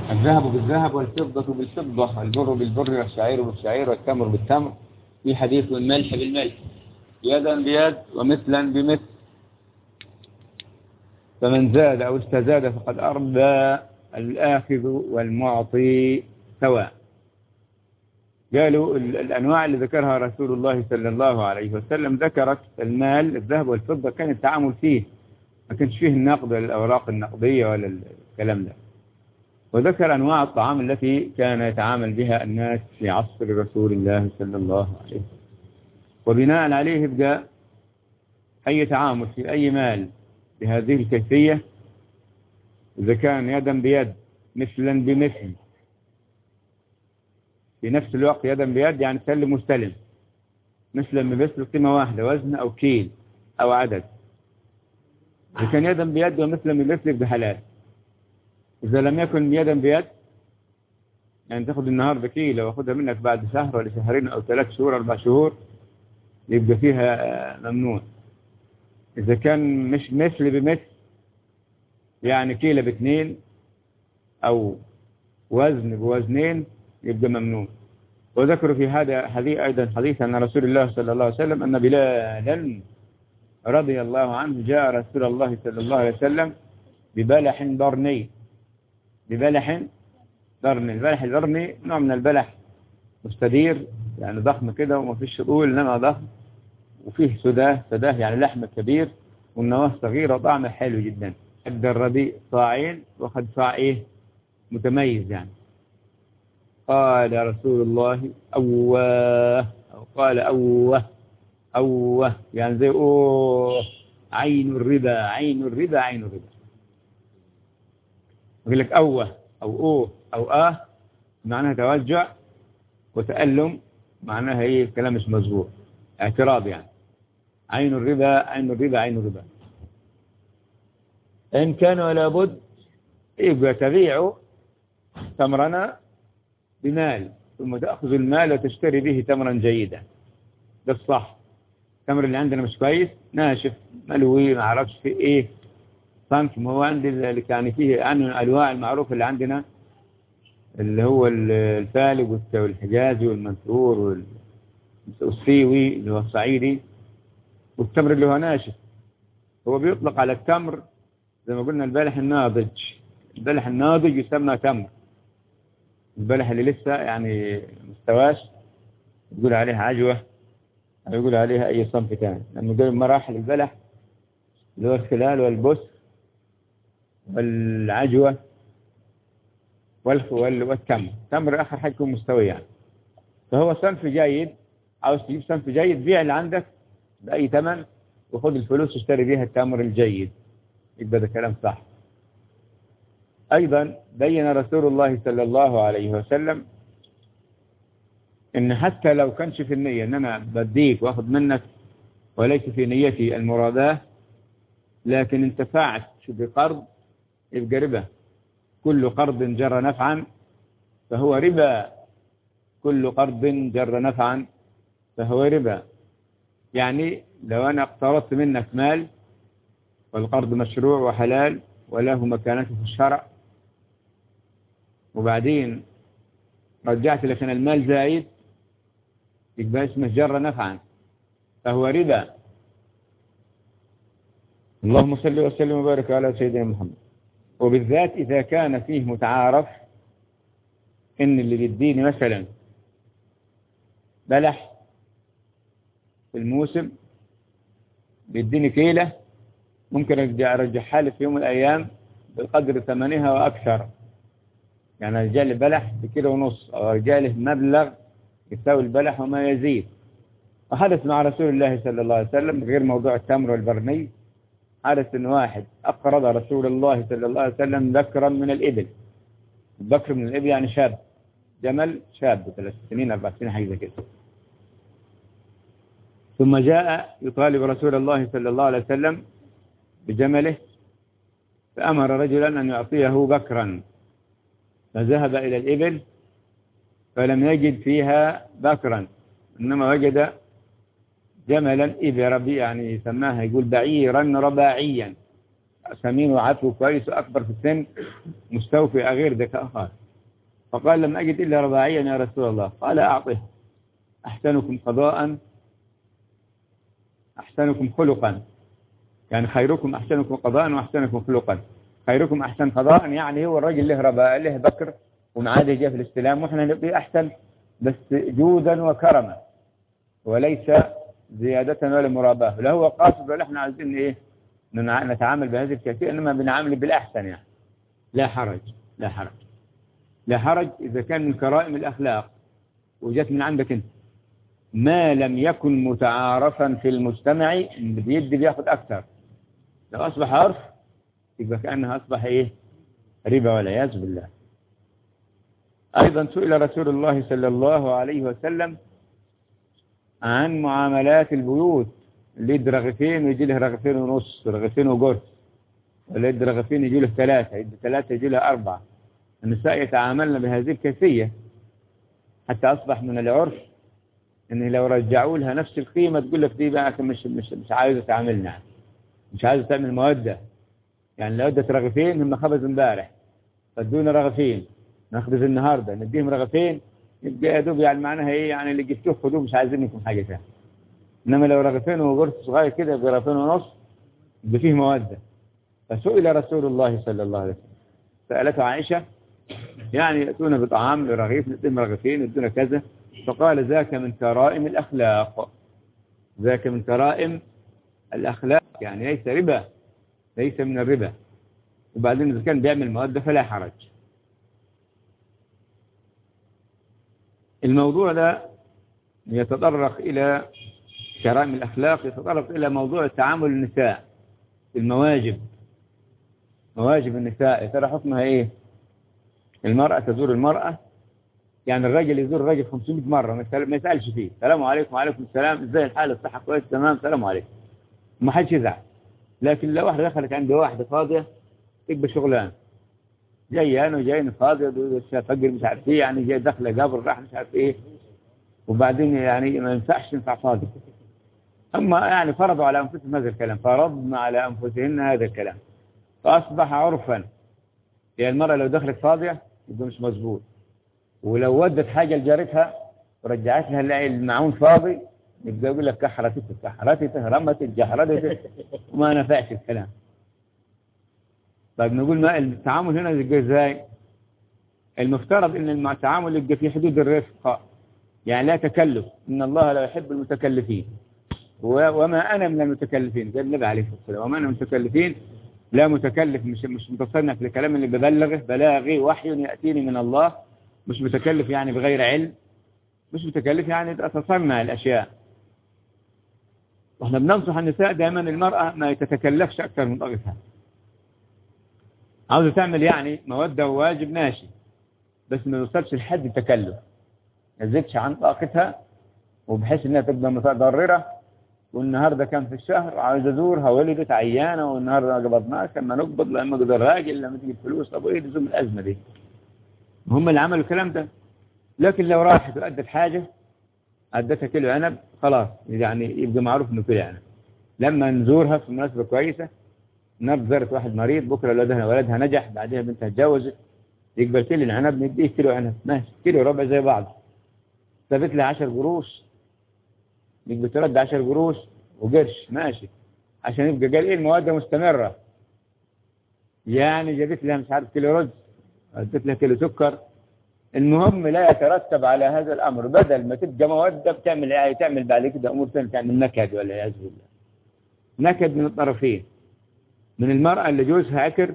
الذهب بالذهب والفضة بالفضة البر بالبر والشعير بالشعير والتمر بالتمر في حديث الملح بالملح يدا بيد ومثلا بمثل فمن زاد أو استزاد فقد أربى الآخذ والمعطي سواء قالوا الأنواع اللي ذكرها رسول الله صلى الله عليه وسلم ذكرت المال الذهب والفضة كان التعامل فيه ما كانش فيه النقد ولا الأوراق النقدية ولا الكلام ده وذكر أنواع الطعام التي كان يتعامل بها الناس في عصر رسول الله صلى الله عليه وسلم وبناء عليه يبقى أي تعامل في أي مال بهذه الكيفية إذا كان يدا بيد مثلا بمثل في نفس الوقت يدا بيد يعني سلم مستلم مثلا بمثل قيمة واحدة وزن أو كيل أو عدد إذا كان يدا بيد ومثلا بمثل بحلال إذا لم يكن يدا بيد يعني تاخد النهاردة كيلو واخدها منك بعد شهر ولا شهرين أو ثلاث شهور أربع شهور يبقى فيها ممنوع إذا كان مش مثل بمثل يعني كيلو باثنين أو وزن بوزنين يبقى ممنوع وذكروا في هذا هذه أيضا حديث عن رسول الله صلى الله عليه وسلم أن بلالا رضي الله عنه جاء رسول الله صلى الله عليه وسلم ببلح برني ببلح برني البلح البرني نوع من البلح مستدير يعني ضخم كده وما فيش طول انما ضخم وفيه سداه سداه يعني لحم كبير والنواه صغيرة وطعمه حلو جدا ادى الرديء صاعين واخذ صاع ايه متميز يعني قال رسول الله أواه أو قال أوه أوه يعني زي أوه عين الربا عين الربا عين الربا يقول لك أوه أو أوه أو آه معناها توجع وتألم معناها ايه الكلام مش مظبوط اعتراض يعني عين الربا عين الربا عين الربا إن كان ولا بد يبقى تبيع تمرنا بمال ثم تأخذ المال وتشتري به تمرا جيدا ده الصح التمر اللي عندنا مش كويس ناشف ملوي ما اعرفش في ايه صنف ما هو عندي اللي كان فيه عنه الانواع المعروفه اللي عندنا اللي هو الفالق والحجازي والمنثور والسيوي اللي هو الصعيدي والتمر اللي هو ناشف هو بيطلق على التمر زي ما قلنا البلح الناضج البلح الناضج يسمى تمر البلح اللي لسه يعني مستواش يقول عليها عجوة أو يقول عليها أي صنف ثاني لأنه دول مراحل البلح اللي هو الخلال والبس والعجوة والتمر التمر آخر حاجة يكون مستوي يعني فهو صنف جيد عاوز تجيب صنف جيد بيع اللي عندك بأي ثمن وخذ الفلوس اشتري بيها التمر الجيد يبقى ده كلام صح أيضا بين رسول الله صلى الله عليه وسلم إن حتى لو كانش في النية إن أنا بديك وأخذ منك وليس في نيتي المراداه لكن انتفعت بقرض يبقى ربا كل قرض جر نفعا فهو ربا كل قرض جر نفعا فهو ربا يعني لو أنا اقترضت منك مال والقرض مشروع وحلال وله مكانته في الشرع وبعدين رجعت لك أنا المال زايد يبقى اسمه جر نفعا فهو ربا اللهم صل وسلم وبارك على سيدنا محمد وبالذات إذا كان فيه متعارف إن اللي بيديني مثلا بلح في الموسم بيديني كيلة ممكن أرجعها لي في يوم من الأيام بقدر ثمنها وأكثر يعني أرجع لي بلح بكيلو ونص أو أرجع له مبلغ يساوي البلح وما يزيد وحدث مع رسول الله صلى الله عليه وسلم غير موضوع التمر والبرني حدث ان واحد أقرض رسول الله صلى الله عليه وسلم ذكرا من الإبل الذكر من الإبل يعني شاب جمل شاب ثلاث سنين أربع سنين حاجة كده ثم جاء يطالب رسول الله صلى الله عليه وسلم بجمله فأمر رجلا أن يعطيه بكرا فذهب إلى الإبل فلم يجد فيها بكرا إنما وجد جملا إبربي يعني سماها يقول بعيرا رباعيا سمين وعفو كويس وأكبر في السن مستوفي غير ذكاء خالص فقال لم أجد إلا رباعيا يا رسول الله قال أعطه أحسنكم قضاء أحسنكم خلقا يعني خيركم أحسنكم قضاء وأحسنكم خلقا خيركم أحسن قضاء يعني هو الرجل له رباء له بكر ومعاده جاء في الاستلام وإحنا نبقي أحسن بس جودا وكرما وليس زيادة ولا مراباة لا هو قاصد ولا احنا عايزين ايه نتعامل بهذه الكيفية انما بنعامل بالاحسن يعني لا حرج لا حرج لا حرج اذا كان من كرائم الاخلاق وجت من عندك انت ما لم يكن متعارفا في المجتمع بيدي بياخد اكثر لو اصبح عرف يبقى كأنها اصبح ايه ربا والعياذ بالله ايضا سئل رسول الله صلى الله عليه وسلم عن معاملات البيوت اللي يدي رغيفين ويجي له رغيفين ونص رغيفين وقرص ولا يدي رغيفين يجي له ثلاثة يدي ثلاثة يجي له أربعة النساء يتعاملن بهذه الكيفية حتى أصبح من العرف إن لو رجعوا لها نفس القيمة تقول لك دي بقى مش مش مش عايزة تعاملنا مش عايزة تعمل مودة يعني لو ادت رغيفين هم خبز امبارح فادونا رغيفين نخبز النهارده نديهم رغيفين يبقى يا دوب يعني معناها ايه يعني اللي جبتوه خدوه مش عايزين منكم حاجه ثانيه انما لو رغيفين وقرص صغير كده يبقى رغيفين ونص يبقى فيه موده فسئل رسول الله صلى الله عليه وسلم سالته عائشه يعني ياتون بطعام رغيف نديهم رغيفين يدونا كذا فقال ذاك من كرائم الاخلاق ذاك من كرائم الاخلاق يعني ليس ربا ليس من الربا وبعدين اذا كان بيعمل موده فلا حرج الموضوع ده يتطرق إلى كرائم الأخلاق يتطرق إلى موضوع تعامل النساء المواجب مواجب النساء يا ترى حكمها إيه المرأة تزور المرأة يعني الراجل يزور الراجل 500 مرة ما يسألش فيه السلام عليكم وعليكم السلام ازاي الحال الصحة كويس تمام السلام عليكم ما حدش يزعل لكن لو واحدة دخلت عند واحدة فاضية تبقى شغلان جاي انا وجاي فاضي فجر مش عارف ايه يعني جاي داخله قبر راح مش عارف ايه وبعدين يعني ما ينفعش ينفع فاضي اما يعني فرضوا على انفسهم هذا الكلام فرضنا على انفسهن هذا الكلام فاصبح عرفا يعني المرأة لو دخلت فاضية يبقى مش مظبوط ولو ودت حاجة لجارتها ورجعت لها المعون فاضي يبقى يقول لك كحرتك كحرتك رمتك جحرتك وما نفعش الكلام طيب نقول ما التعامل هنا يبقى ازاي المفترض ان التعامل يبقى في حدود الرفق يعني لا تكلف ان الله لا يحب المتكلفين وما انا من المتكلفين قال النبي عليه الصلاه والسلام وما انا من المتكلفين لا متكلف مش مش متصنع في الكلام اللي ببلغه بلاغي وحي ياتيني من الله مش متكلف يعني بغير علم مش متكلف يعني اتصنع الاشياء واحنا بننصح النساء دائما المرأة ما تتكلفش اكثر من طاقتها عاوزة تعمل يعني مودة وواجب ماشي بس ما يوصلش لحد التكلف ما تزيدش عن طاقتها وبحيث انها تبقى متضررة والنهاردة كان في الشهر عاوز ازورها ولدت عيانة والنهاردة قبضناها لما نقبض لما قدر راجل لما تجيب فلوس طب ايه لزوم الازمة دي هم اللي عملوا الكلام ده لكن لو راحت وادت حاجة ادتها كيلو عنب خلاص يعني يبقى معروف انه كيلو عنب لما نزورها في مناسبة كويسة نبض زارت واحد مريض بكرة ولدها ولدها نجح بعدها بنتها اتجوزت يقبل كيلو العنب نديه كيلو عنب ماشي كيلو ربع زي بعض ثبت لها 10 قروش يقبل ترد 10 قروش وقرش ماشي عشان يبقى قال ايه المواد مستمرة يعني جابت لها مش عارف كيلو رز اديت لها كيلو سكر المهم لا يترتب على هذا الامر بدل ما تبقى موده بتعمل تعمل بعد كده امور ثانيه تعمل نكد ولا عياذ بالله نكد من الطرفين من المرأة اللي جوزها عكر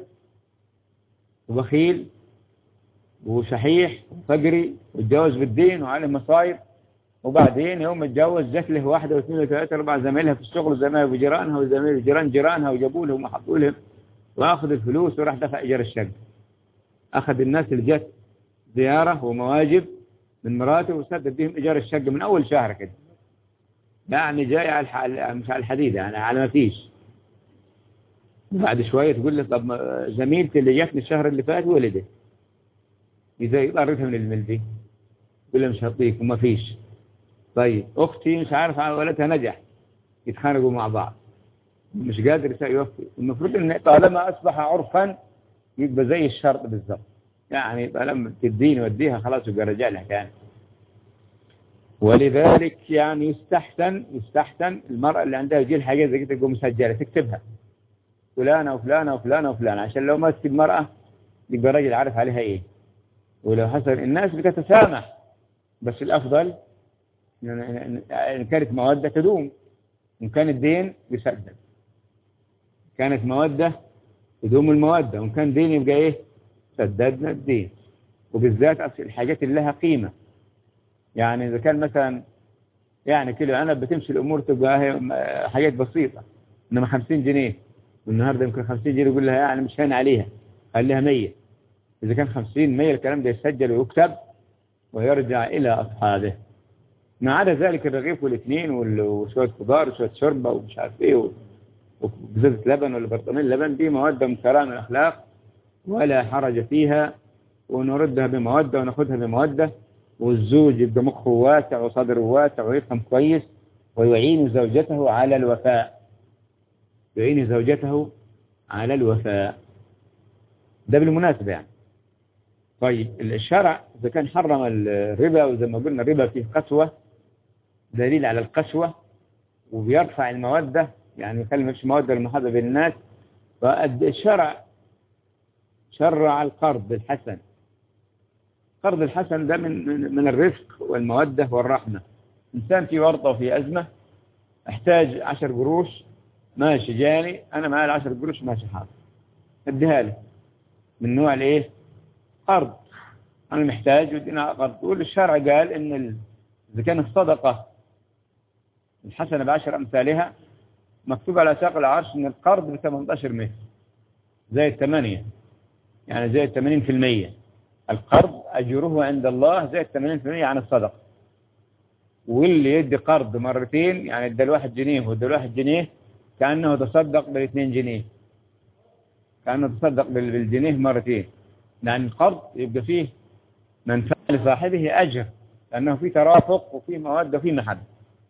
وبخيل وشحيح وفجري واتجوز بالدين وعليه مصايب وبعدين يوم اتجوز جات له واحدة واثنين وثلاثة أربعة زمايلها في الشغل زمايلها وجيرانها وزمايل جيران جيرانها وجابوا لهم وحطوا لهم وأخذ الفلوس وراح دفع إيجار الشقة أخذ الناس اللي جت زيارة ومواجب من مراته وسدد بهم إيجار الشقة من أول شهر كده يعني جاي على الح... مش على الحديدة يعني على ما فيش بعد شوية تقول لي طب زميلتي اللي جاتني الشهر اللي فات ولدت إذا قررتها من الملدي تقول لي مش هطيك وما فيش طيب أختي مش عارف ولدها نجح يتخانقوا مع بعض مش قادر يوفي المفروض ان طالما اصبح عرفا يبقى زي الشرط بالظبط يعني طالما تديني وديها خلاص يبقى رجع لها كان ولذلك يعني يستحسن يستحسن المرأة اللي عندها يجي حاجة زي كده تقوم مسجلة تكتبها فلانة وفلانة وفلانة وفلانة عشان لو ما تكتب مرأة يبقى الراجل عارف عليها ايه ولو حصل الناس بتتسامح بس الافضل ان كانت مودة تدوم ان كان الدين يسدد كانت مودة تدوم المودة وان كان دين يبقى ايه سددنا الدين وبالذات الحاجات اللي لها قيمة يعني اذا كان مثلا يعني كيلو عنب بتمشي الامور تبقى حاجات بسيطة انما 50 جنيه والنهارده يمكن 50 جنيه يقول لها يعني مش هين عليها خليها 100 إذا كان 50 100 الكلام ده يسجل ويكتب ويرجع إلى أصحابه ما عدا ذلك الرغيف والاثنين وشوية خضار وشوية شوربة ومش عارف إيه وبزازة لبن ولا برطمان لبن دي مودة من كرام الأخلاق ولا حرج فيها ونردها بمودة وناخدها بمودة والزوج يبقى مخه واسع وصدره واسع ويفهم كويس ويعين زوجته على الوفاء يعين زوجته على الوفاء ده بالمناسبة يعني طيب الشرع إذا كان حرم الربا وزي ما قلنا الربا فيه قسوة دليل على القسوة وبيرفع المودة يعني يخلي مفيش مودة للمحبة بين الناس فالشرع شرع القرض الحسن القرض الحسن ده من من الرفق والمودة والرحمة إنسان في ورطة وفي أزمة احتاج عشر قروش ماشي جاني أنا معايا العشر قروش ماشي حاضر اديها لي من نوع الايه قرض أنا محتاج ودينا قرض تقول الشرع قال إن ال... إذا كان الصدقة الحسنة بعشر أمثالها مكتوب على ساق العرش إن القرض ب 18 متر زي الثمانية يعني زي الثمانين في المية القرض أجره عند الله زي الثمانين في المية عن الصدقة واللي يدي قرض مرتين يعني ادى الواحد جنيه وادى الواحد جنيه كأنه تصدق بالاثنين جنيه كأنه تصدق بالجنيه مرتين لأن القرض يبقى فيه منفعة لصاحبه أجر لأنه فيه ترافق وفيه مودة وفيه محبة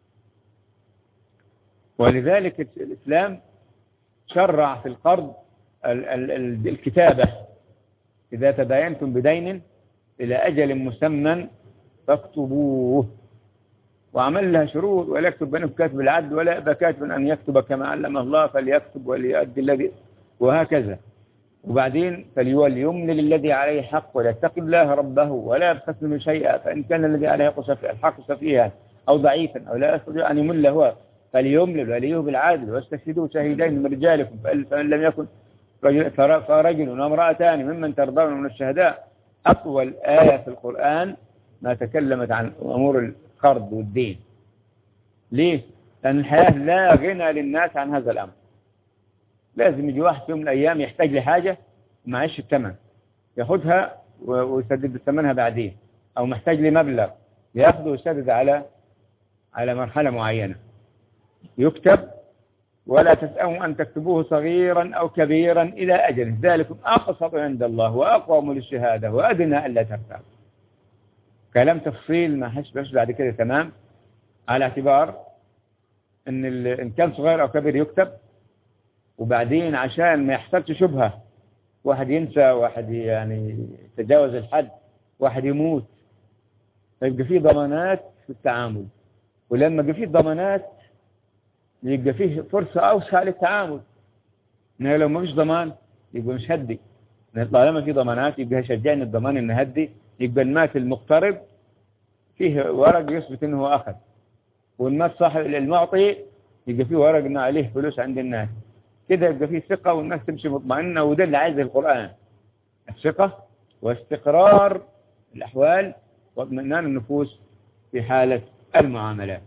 ولذلك الإسلام شرع في القرض ال ال ال الكتابة إذا تداينتم بدين إلى أجل مسمى فاكتبوه وعمل لها شروط ولا يكتب بينكم كاتب العدل ولا يأبى كاتب أن يكتب كما علم الله فليكتب وليؤدي الذي وهكذا وبعدين فليولي يمن للذي عليه حق وليتق الله ربه ولا يبخس منه شيئا فإن كان الذي عليه الحق سفيها أو ضعيفا أو لا يستطيع أن يمل هو فليملل وليه بالعدل واستشهدوا شهيدين من رجالكم فإن لم يكن فرجل وامرأتان ممن ترضون من الشهداء أطول آية في القرآن ما تكلمت عن أمور القرض والدين ليه؟ لأن الحياة لا غنى للناس عن هذا الأمر لازم يجي واحد في يوم من الأيام يحتاج لحاجة ومعيش الثمن ياخدها ويسدد ثمنها بعدين أو محتاج لمبلغ ياخده ويسدد على على مرحلة معينة يكتب ولا تسأموا أن تكتبوه صغيرا أو كبيرا إلى أجل ذلكم أقصط عند الله وأقوم للشهادة وأدنى ألا ترتاب كلام تفصيل ما حش بعد كده تمام على اعتبار ان إن كان صغير أو كبير يكتب وبعدين عشان ما يحصلش شبهة واحد ينسى واحد يعني يتجاوز الحد واحد يموت فيبقى فيه ضمانات في التعامل ولما يبقى فيه ضمانات يبقى فيه فرصة أوسع للتعامل إنه لو ما فيش ضمان يبقى مش هدي طالما في ضمانات يبقى يشجعني الضمان إنه هدي يبقى المات المقترب فيه ورق يثبت إنه هو أخذ والمات صاحب المعطي يبقى فيه ورق إنه عليه فلوس عند الناس كده يبقى فيه ثقة والناس تمشي مطمئنة وده اللي عايزه القرآن الثقة واستقرار الأحوال واطمئنان النفوس في حالة المعاملات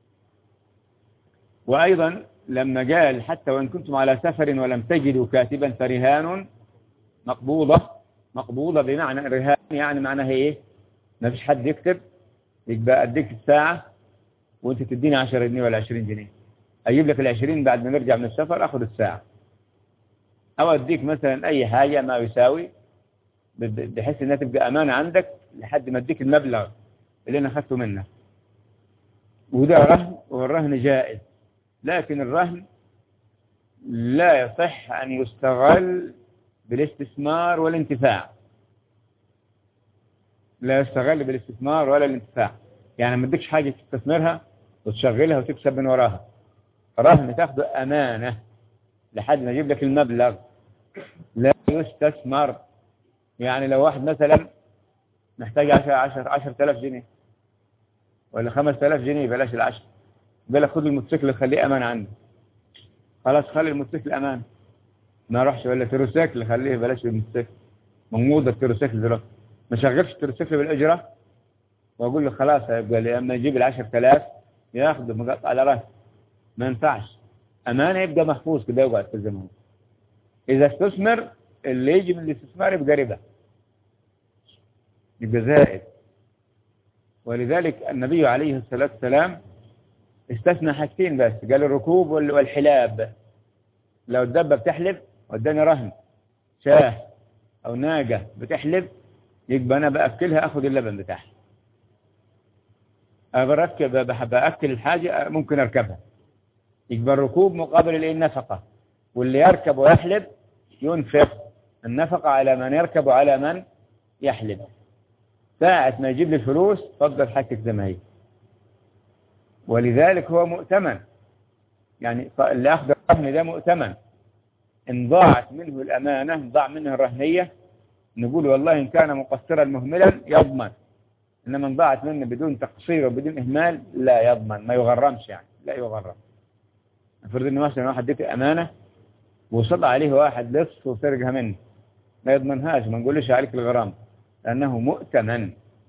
وأيضا لما قال حتى وإن كنتم على سفر ولم تجدوا كاتبا فرهان مقبوضة مقبوضة بمعنى رهان يعني معناها إيه ما فيش حد يكتب يبقى أديك الساعة وانت تديني 10 جنيه ولا 20 جنيه أجيب لك العشرين بعد ما نرجع من السفر أخذ الساعة أو أديك مثلا أي حاجة ما يساوي بحيث أنها تبقى أمانة عندك لحد ما أديك المبلغ اللي أنا أخذته منك وده رهن والرهن جائز لكن الرهن لا يصح أن يستغل بالاستثمار والانتفاع لا يستغل بالاستثمار ولا الانتفاع يعني ما اديكش حاجة تستثمرها وتشغلها وتكسب من وراها رهن تاخده أمانة لحد ما يجيب لك المبلغ لا يستثمر يعني لو واحد مثلا محتاج عشر عشر عشر تلاف جنيه ولا خمس تلاف جنيه بلاش العشر بلا خد الموتوسيكل خليه أمان عنده خلاص خلي الموتوسيكل أمان ما اروحش ولا تروسيكل خليه بلاش الموتوسيكل موجود التروسيكل دلوقتي ما شغلش التروسيكل بالأجرة واقول له خلاص هيبقى لي اما يجيب العشر تلاف ياخده مقطع على راس ما ينفعش أمانة يبقى محفوظ كده يقعد في الزمان إذا استثمر اللي يجي من الاستثمار يبقى ربا يبقى زائد ولذلك النبي عليه الصلاة والسلام استثنى حاجتين بس قال الركوب والحلاب لو الدبة بتحلب وداني رهن شاه أو ناقة بتحلب يبقى أنا بأكلها أخذ اللبن بتاعها بركب بأكل الحاجة ممكن أركبها يبقى الركوب مقابل الايه النفقة واللي يركب ويحلب ينفق النفقة على من يركب وعلى من يحلب ساعة ما يجيب لي الفلوس تفضل حكك زي ما هي ولذلك هو مؤتمن يعني اللي أخذ الرهن ده مؤتمن إن ضاعت منه الأمانة إن ضاع منه الرهنية نقول والله إن كان مقصرا مهملا يضمن إنما إن ضاعت منه بدون تقصير وبدون إهمال لا يضمن ما يغرمش يعني لا يغرم افرض إن مثلا واحد اديته أمانة وصل عليه واحد لص وسرقها منه ما يضمنهاش ما نقولش عليك الغرام لأنه مؤتمن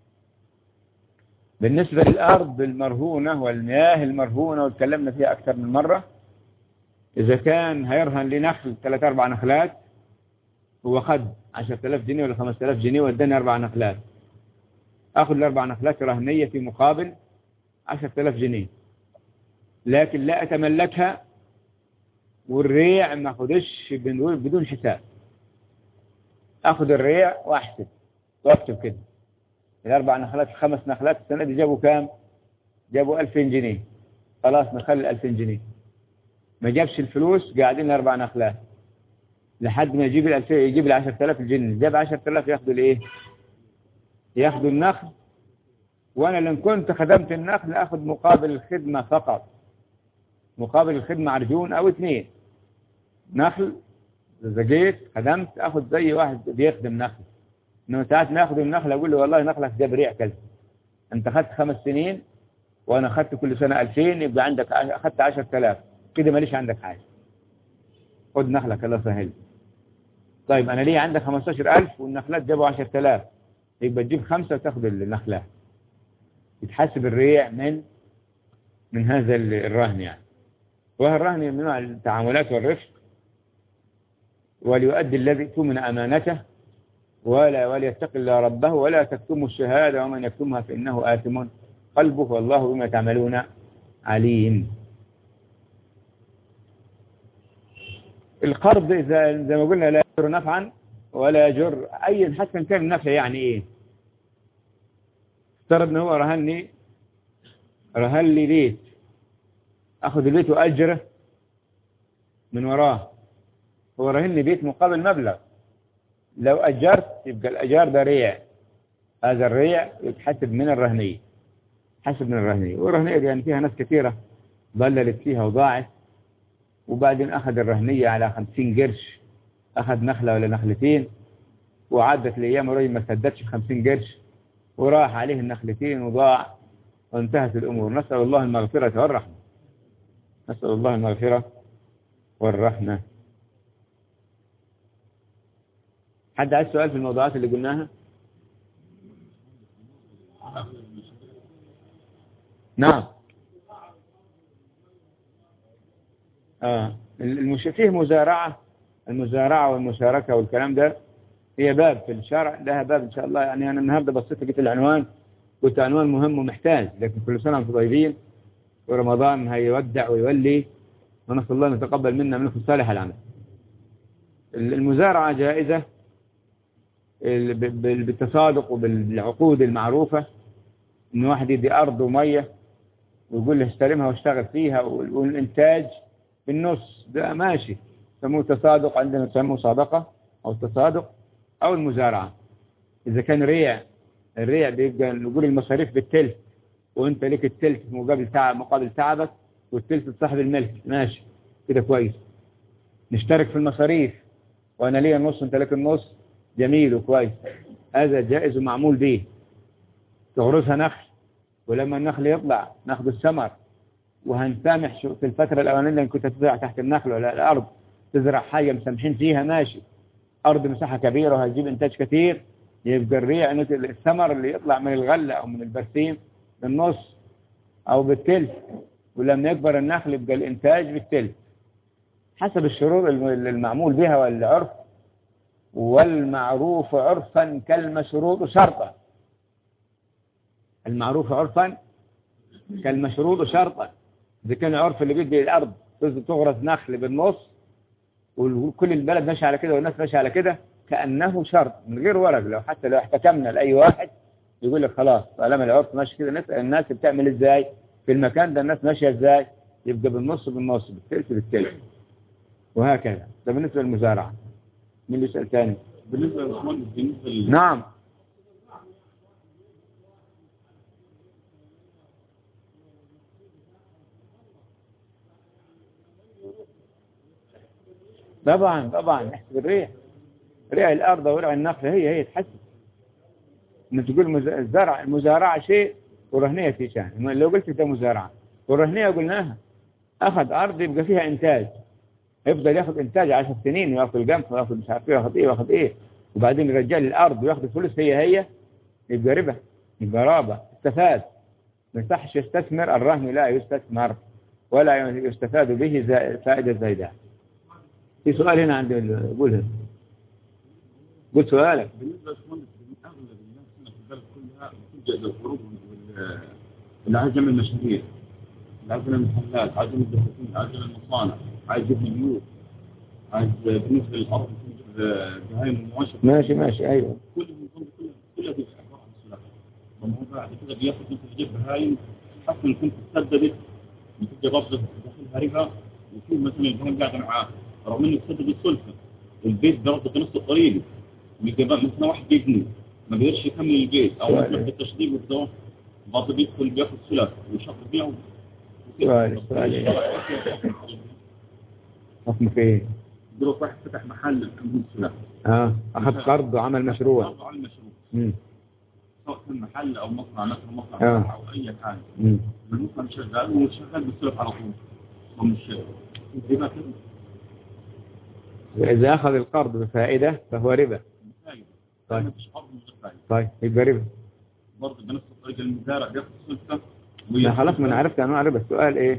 بالنسبة للأرض المرهونة والمياه المرهونة وتكلمنا فيها أكثر من مرة إذا كان هيرهن لنخل ثلاث أربع نخلات هو خد 10000 جنيه ولا 5000 جنيه واداني أربع نخلات أخذ الأربع نخلات رهنية في مقابل 10000 جنيه لكن لا أتملكها والريع ما أخذش بدون حساب أخذ الريع وأحسب واكتب كده الأربع نخلات الخمس نخلات السنة دي جابوا كام جابوا 2000 جنيه خلاص نخلي 2000 جنيه ما جابش الفلوس قاعدين الأربع نخلات لحد ما يجيب ال يجيب ال 10000 الجنيه جاب 10000 ياخذوا الايه ياخذوا النخل وانا لن كنت خدمت النخل اخذ مقابل الخدمة فقط مقابل الخدمة عرجون او اثنين نخل اذا جيت خدمت اخذ زي واحد بيخدم نخل انه ساعات ناخذ النخل اقول له والله نخلك جاب ريع كذا انت اخذت خمس سنين وانا اخذت كل سنة 2000 يبقى عندك اخذت 10000 كده ماليش عندك حاجة خد نخلك الله سهل طيب انا ليه عندك 15000 والنخلات جابوا 10000 يبقى تجيب خمسة وتاخد النخلة يتحسب الريع من من هذا الرهن يعني والرهن من نوع التعاملات والرفق وليؤدي الذي تؤمن أمانته ولا وليتق الله ربه ولا تكتموا الشهادة ومن يكتمها فإنه آثم قلبه والله بما تعملون عليم القرض إذا زي ما قلنا لا يجر نفعا ولا يجر أي حتى كان النفع يعني إيه افترض ان هو رهني رهن لي بيت اخذ البيت واجره من وراه هو رهن لي بيت مقابل مبلغ لو اجرت يبقى الاجار ده ريع هذا الريع يتحسب من الرهنية حسب من الرهنية والرهنية يعني فيها ناس كثيرة ضللت فيها وضاعت وبعدين أخذ الرهنية على خمسين قرش أخذ نخلة ولا نخلتين وعدت الأيام الراجل ما سددش خمسين قرش وراح عليه النخلتين وضاع وانتهت الأمور نسأل الله المغفرة والرحمة نسأل الله المغفرة والرحمة حد عايز سؤال في الموضوعات اللي قلناها نعم آه. المش... فيه مزارعة المزارعة والمشاركة والكلام ده هي باب في الشرع لها باب إن شاء الله يعني أنا النهاردة بصيت لقيت العنوان قلت عنوان مهم ومحتاج لكن كل سنة وانتم طيبين ورمضان هيودع ويولي ونسأل الله أن يتقبل منا منكم صالح العمل المزارعة جائزة بالتصادق وبالعقود المعروفة إن واحد يدي أرض ومية ويقول له استلمها واشتغل فيها والإنتاج بالنص ده ماشي يسموه تصادق عندنا يسموه صادقة أو تصادق أو المزارعة إذا كان ريع الريع بيبقى نقول المصاريف بالتلت وانت ليك التلت مقابل تعب مقابل تعبك والتلت لصاحب الملك ماشي كده كويس نشترك في المصاريف وانا ليا النص انت لك النص جميل وكويس هذا جائز ومعمول به تغرسها نخل ولما النخل يطلع ناخد الثمر وهنسامح شو- في الفترة الأولانية اللي كنت تزرع تحت النخل ولا الأرض تزرع حاجة مسامحين فيها ماشي أرض مساحة كبيرة وهتجيب إنتاج كتير يبقى الريع إنه الثمر اللي يطلع من الغلة أو من البرسيم بالنص أو بالتلت ولما يكبر النخل يبقى الإنتاج بالتلت حسب الشروط الم- المعمول بها والعرف والمعروف عرفا كالمشروط شرطا المعروف عرفا كالمشروط شرطا إذا كان عرف اللي بيدي الأرض تغرس نخل بالنص وكل البلد ماشي على كده والناس ماشي على كده كأنه شرط من غير ورق لو حتى لو احتكمنا لأي واحد يقول لك خلاص طالما العرف ماشي كده نسأل الناس بتعمل ازاي في المكان ده الناس ماشية ازاي يبقى بالنص بالنص بالثلث بالثلث وهكذا ده بالنسبة للمزارعة مين اللي يسأل تاني بالنسبة للباشمهندس بالنسبة لل- نعم طبعا طبعا احسب الريح ريح الأرض وريح النخل هي هي تحسب ان تقول مز- الزرع المزارعة شيء والرهنية في شان ما لو قلت ده مزارعة والرهنية قلناها أخذ أرض يبقى فيها إنتاج يفضل ياخذ إنتاج 10 سنين وياخذ القمح وياخذ مش عارف ايه وياخذ ايه وياخذ ايه وبعدين يرجع لي الأرض وياخذ الفلوس هي هي يبقى ربا يبقى رابع استفاد ما يصحش يستثمر الرهن لا يستثمر ولا يستفاد به زائد فائدة زايدة في سؤال هنا عند ال- قول هنا قول سؤالك بالنسبة للباشمهندس أغلب الناس هنا في البلد كلها بتلجأ للخروج وال- العجم المشاريع العجم المحلات عجم الدكاكين عجم المصانع عجم البيوت عايز بالنسبة للأرض بهايم المواشي ماشي ماشي أيوه كل النظام كلها كلها دي عبارة عن سلاح طب هو بعد كده بياخد انت تجيب بهايم حتى ان كنت تسددت بتبقى برضه داخلها ربا وفي مثلا البهايم قاعده معاه رغم انه تسدد السلفه البيت برضه في نفس الطريق بيبقى بقى مثلا واحد بيبني ما بيقدرش يكمل البيت او مثلا بالتشطيب والدواء برضه بيدخل بياخد سلف ويشطب بيها سؤال سؤال حكم في ايه؟ بيروح واحد فتح محل عندهم سلف اه أخذ قرض وعمل مشروع برضه على المشروع مم. سواء كان محل او مصنع مثلا مصنع آه. او اي حاجه مم. المصنع شغال وشغال بالسلف على طول ومش ربا كده إذا أخذ القرض بفائدة فهو ربا فايدة طيب. ما فيش أرض من غير فايدة طيب يبقى ربا برضه بنفس الطريقة المزارع بياخد سلفة لا خلاص ما أنا عرفت أنواع ربا السؤال إيه؟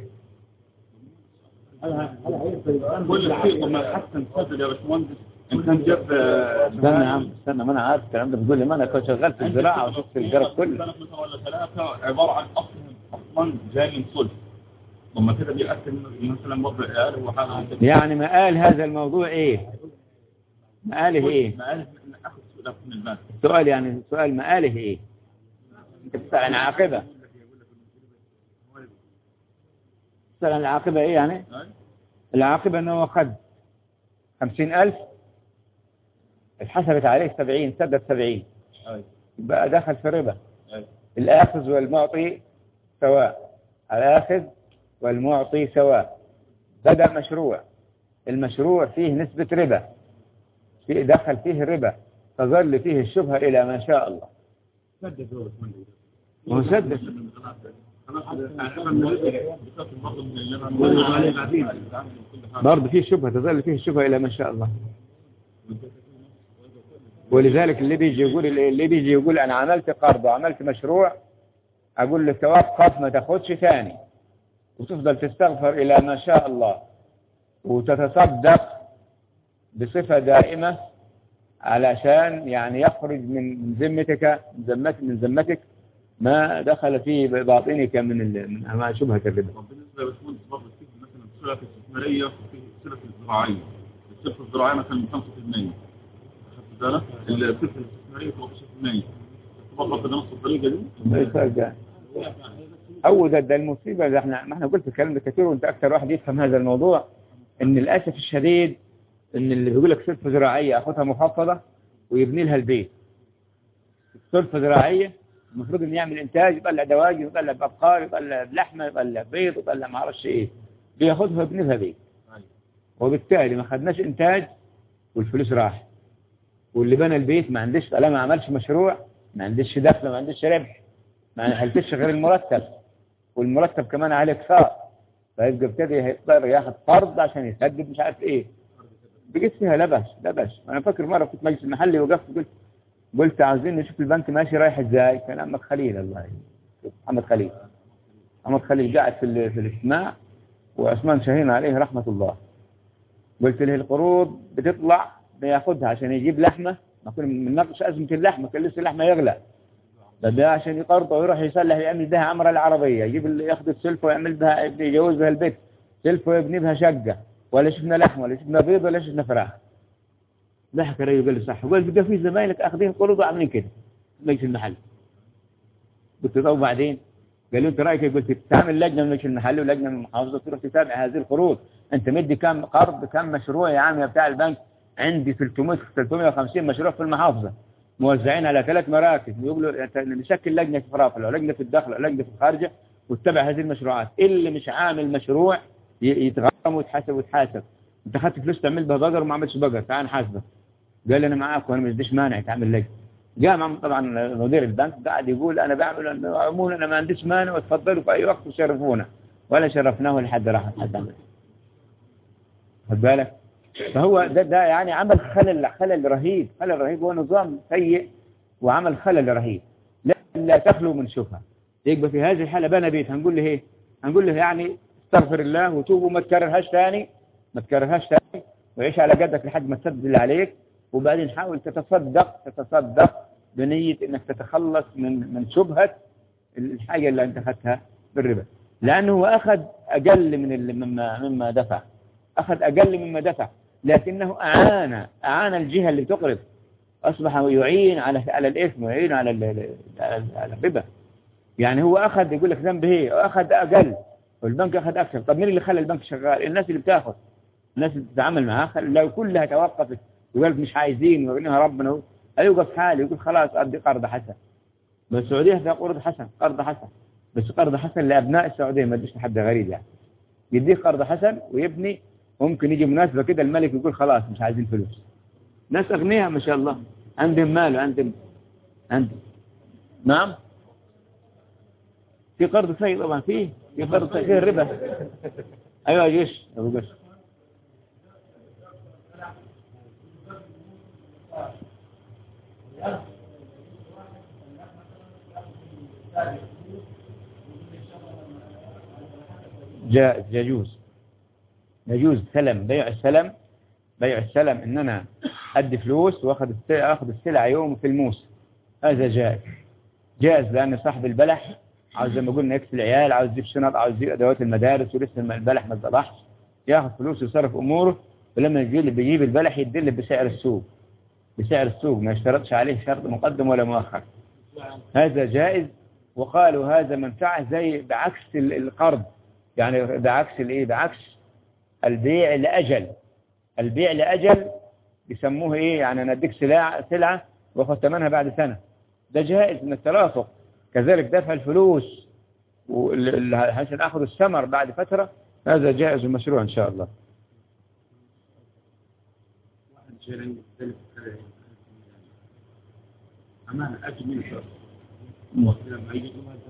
كل شيء طب ما حتى نسدد يا باشمهندس ان كان جاب استنى يا عم استنى ما أنا عارف الكلام ده بتقول لي ما أنا كنت شغال في الزراعة وشفت الجرس كله سنة مثلا ولا ثلاثة عبارة عن أصل أصلا جاي من سلف طب ما كده بيأكد مثلا برضه العيال وحاجة يعني مقال هذا الموضوع إيه؟ مقاله إيه؟ ما قال إن أخذ سلف من البنك السؤال يعني السؤال مقاله إيه؟ أنت بتسأل عن عاقبة تسأل عن العاقبة إيه يعني؟ هاي؟ العاقبة أنه أخذ خمسين ألف اتحسبت عليه سبعين سدد سبعين هاي. بقى دخل في ربا هاي. الآخذ والمعطي سواء الآخذ والمعطي سواء بدأ مشروع المشروع فيه نسبة ربا في دخل فيه ربا تظل فيه الشبهة إلى ما شاء الله سدد هو باشمهندس. هو سدد برضه فيه شبهة تظل فيه الشبهة إلى ما شاء الله ولذلك اللي بيجي يقول اللي بيجي يقول أنا عملت قرض وعملت مشروع أقول له توقف ما تاخدش ثاني وتفضل تستغفر إلى ما شاء الله وتتصدق بصفة دائمة علشان يعني يخرج من ذمتك من ذمتك من ذمتك ما دخل في باطنك من ال- من أنواع شبهة الربا طب بالنسبه لباشمهندس برضه في مثلا السلف الاستثماريه وفي السلف الزراعيه السلف الزراعيه مثلا 5% خدت بالك السلف الاستثماريه 13% برضه بنفس الطريقه دي ما يفرق أو ده, ده المصيبة ده احنا ما احنا قلت الكلام ده كثير وانت أكثر واحد يفهم هذا الموضوع ان للاسف الشديد ان اللي بيقول لك سلفه زراعيه اخذها مخفضه ويبني لها البيت سلفه زراعيه المفروض انه يعمل انتاج يطلع دواجن يطلع بقار يطلع لحمه يطلع بيض يطلع ما اعرفش ايه بياخذها ويبني لها بيت وبالتالي ما خدناش انتاج والفلوس راح واللي بنى البيت ما عندش طالما ما عملش مشروع ما عندش دخل ما عندش ربح ما عندش غير المرتب والمرتب كمان عليه كثار فيبقى ابتدي هيضطر ياخد قرض عشان يسدد مش عارف ايه بقيت فيها لبش لبش انا فاكر مره كنت مجلس المحلي وقفت قلت قلت عاوزين نشوف البنك ماشي رايح ازاي كان عمك خليل الله يهديه محمد خليل محمد خليل قاعد في, ال- في الاجتماع وعثمان شاهين عليه رحمة الله قلت له القروض بتطلع بياخدها عشان يجيب لحمة ما كنا بنناقش أزمة اللحمة كان لسه اللحمة يغلى ده ده عشان يقرضه ويروح يصلح يعمل بها عمرة العربية يجيب ال- ياخد السلفة ويعمل بها يجوز بها البيت سلفة ويبني بها شقة ولا شفنا لحمة ولا شفنا بيض ولا شفنا فراخ ضحك الرجل قال لي صح قال بقى في زمايلك اخذين قروض وعاملين كده مجلس المحل قلت له طب وبعدين قال له انت رايك إيه؟ قلت تعمل لجنه من مجلس المحل ولجنه من المحافظه تروح تتابع هذه القروض انت مدي كم قرض كم مشروع يا عم يا بتاع البنك عندي 300 350 مشروع في المحافظه موزعين على ثلاث مراكز بيقولوا انت نشكل لجنه في فرافره لجنه في الداخل لجنه في الخارجه وتتابع هذه المشروعات اللي مش عامل مشروع ي- يتغرم ويتحاسب ويتحاسب انت خدت فلوس تعمل بها بقر وما عملتش بقر تعال نحاسبك قال لي انا معاك وانا مش ديش مانع تعمل لجنه جاء مع- طبعا مدير البنك قاعد يقول انا بعمل عموما انا ما عنديش مانع وتفضلوا في اي وقت وشرفونا ولا شرفناه لحد راح حد عمل خد بالك فهو ده, ده يعني عمل خلل خلل رهيب خلل رهيب هو نظام سيء وعمل خلل رهيب لا, لا تخلو من شبهه يبقى في هذه الحاله بنى بيت هنقول له ايه هنقول له يعني استغفر الله وتوب وما تكررهاش ثاني ما تكررهاش ثاني وعيش على قدك لحد ما تسدد اللي عليك وبعدين حاول تتصدق تتصدق بنية انك تتخلص من من شبهة الحاجة اللي انت اخذتها بالربا لانه هو اخذ اقل من اللي مما مما دفع اخذ اقل مما دفع لكنه اعان اعان الجهة اللي تقرض اصبح يعين على على الاثم ويعين على ال- ال- على على الربا يعني هو اخذ يقول لك ذنب ايه اخذ اقل والبنك اخذ اكثر طب مين اللي خلى البنك شغال الناس اللي بتاخذ الناس اللي بتتعامل معاه خل- لو كلها توقفت وقال لك مش عايزين ويقولها ربنا هو هيوقف حالي يقول خلاص ادي قرض حسن بس السعوديه فيها قرض حسن قرض حسن بس قرض حسن لابناء السعوديه ما اديش لحد غريب يعني يديك قرض حسن ويبني ممكن يجي مناسبه كده الملك يقول خلاص مش عايزين فلوس ناس اغنياء ما شاء الله عندهم مال وعندهم عندهم نعم في قرض سيء طبعا فيه في قرض سيء فيه الربا ايوه يا جيش ابو قش جائز يجوز يجوز سلم بيع السلم بيع السلم ان انا ادي فلوس واخذ الس- اخذ السلعه يوم في الموس هذا جائز جائز لان صاحب البلح عاوز زي ما قلنا يكفي العيال عاوز يجيب شنط عاوز يجيب ادوات المدارس ولسه الم- البلح ما اتذبحش ياخذ فلوس ويصرف اموره ولما يجي اللي بيجيب البلح يدله بسعر السوق بسعر السوق ما يشترطش عليه شرط مقدم ولا مؤخر هذا جائز وقالوا هذا منفعة زي بعكس ال- القرض يعني بعكس الايه بعكس البيع لأجل البيع لأجل بيسموه ايه يعني انا اديك سلعة سلعة واخد ثمنها بعد سنة ده جائز من الترافق كذلك دفع الفلوس وال- ال- عشان اخذ الثمر بعد فترة هذا جائز ومشروع ان شاء الله واحد شيء عندي يختلف كذا. أمانة أجل من شر لما يجي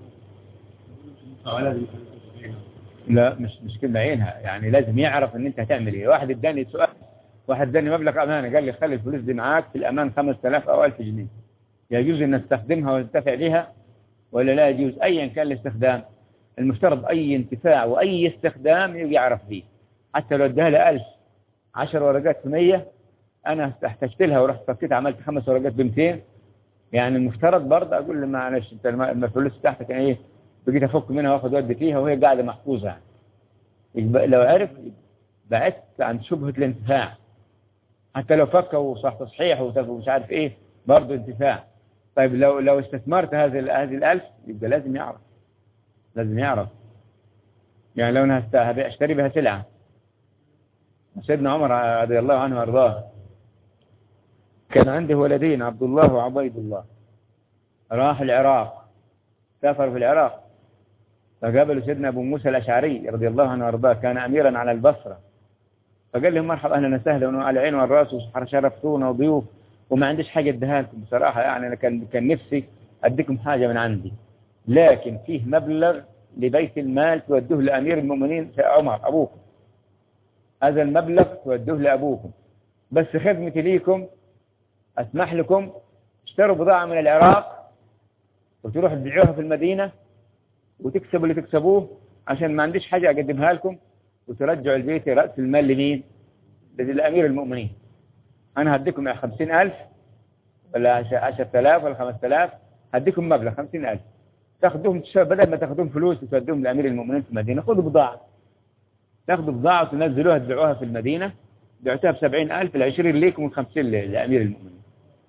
لازم لا مش مش كلمة عينها يعني لازم يعرف ان انت هتعمل ايه واحد اداني سؤال واحد اداني مبلغ امانة قال لي خلي الفلوس دي معاك في الامان 5000 او 1000 جنيه يجوز ان استخدمها وانتفع بها ولا لا يجوز ايا كان الاستخدام المفترض اي انتفاع واي استخدام يجي يعرف فيه حتى لو اداها لي 1000 10 ورقات في 100 انا احتجت لها ورحت فكيت عملت خمس ورقات ب 200 يعني المفترض برضه اقول له معلش انت الم- لما الفلوس بتاعتك يعني ايه بقيت افك منها واخد ودي فيها وهي قاعده محفوظه يعني يبقى لو عرف بعدت عن شبهه الانتفاع حتى لو فك وصح تصحيح وتف- ومش عارف ايه برضه انتفاع طيب لو لو استثمرت هذه ال- هذه الألف يبقى لازم يعرف لازم يعرف يعني لو انا هست- هبيع- اشتري بها سلعه سيدنا عمر رضي الله عنه وارضاه كان عنده ولدين عبد الله وعبيد الله راح العراق سافر في العراق فقابلوا سيدنا أبو موسى الأشعري رضي الله عنه وارضاه كان أميرا على البصرة فقال لهم مرحبا أهلا وسهلا وعلى العين والرأس وشرفتونا وضيوف وما عنديش حاجة اديها لكم بصراحة يعني أنا كان كان نفسي أديكم حاجة من عندي لكن فيه مبلغ لبيت المال تودوه لأمير المؤمنين عمر أبوكم هذا المبلغ تودوه لأبوكم بس خدمتي ليكم أسمح لكم اشتروا بضاعة من العراق وتروحوا تبيعوها في المدينة وتكسبوا اللي تكسبوه عشان ما عنديش حاجة أقدمها لكم وترجعوا البيت رأس المال لمين؟ لأمير المؤمنين أنا هديكم خمسين ألف ولا عشرة آلاف ولا خمسة آلاف هديكم مبلغ خمسين ألف تاخدوهم بدل ما تاخدوهم فلوس وتودوهم لأمير المؤمنين في المدينة خذوا بضاعة تاخدوا بضاعة وتنزلوها تبيعوها في المدينة بعتها بسبعين ألف العشرين ليكم والخمسين لأمير المؤمنين